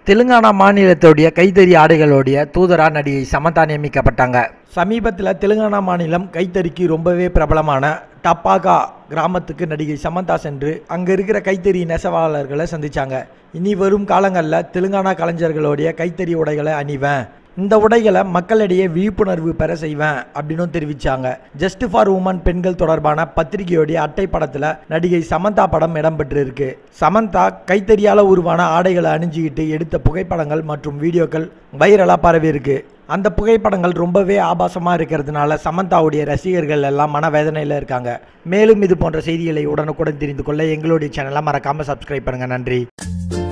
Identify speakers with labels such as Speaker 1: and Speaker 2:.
Speaker 1: தெலுங்கானா மாநிலத்துடைய கைத்தறி ஆடைகளுடைய தூதரா நடிகை சமந்தா நியமிக்கப்பட்டாங்க சமீபத்தில் தெலுங்கானா மாநிலம் கைத்தறிக்கு ரொம்பவே பிரபலமான டப்பாகா கிராமத்துக்கு நடிகை சமந்தா சென்று அங்கே இருக்கிற கைத்தறி நெசவாளர்களை சந்திச்சாங்க இனி வரும் காலங்களில் தெலுங்கானா கலைஞர்களுடைய கைத்தறி உடைகளை அணிவேன் இந்த உடைகளை மக்களிடையே விழிப்புணர்வு பெற செய்வேன் அப்படின்னு தெரிவிச்சாங்க ஜஸ்ட் ஃபார் உமன் பெண்கள் தொடர்பான பத்திரிகையோடைய அட்டை படத்தில் நடிகை சமந்தா படம் இடம்பெற்றிருக்கு சமந்தா கைத்தறியால் உருவான ஆடைகளை அணிஞ்சிக்கிட்டு எடுத்த புகைப்படங்கள் மற்றும் வீடியோக்கள் வைரலாக பரவி இருக்கு அந்த புகைப்படங்கள் ரொம்பவே ஆபாசமாக இருக்கிறதுனால சமந்தாவுடைய ரசிகர்கள் எல்லாம் மனவேதனையில் இருக்காங்க மேலும் இது போன்ற செய்திகளை உடனுக்குடன் தெரிந்து கொள்ள எங்களுடைய சேனலை மறக்காமல் சப்ஸ்கிரைப் பண்ணுங்கள் நன்றி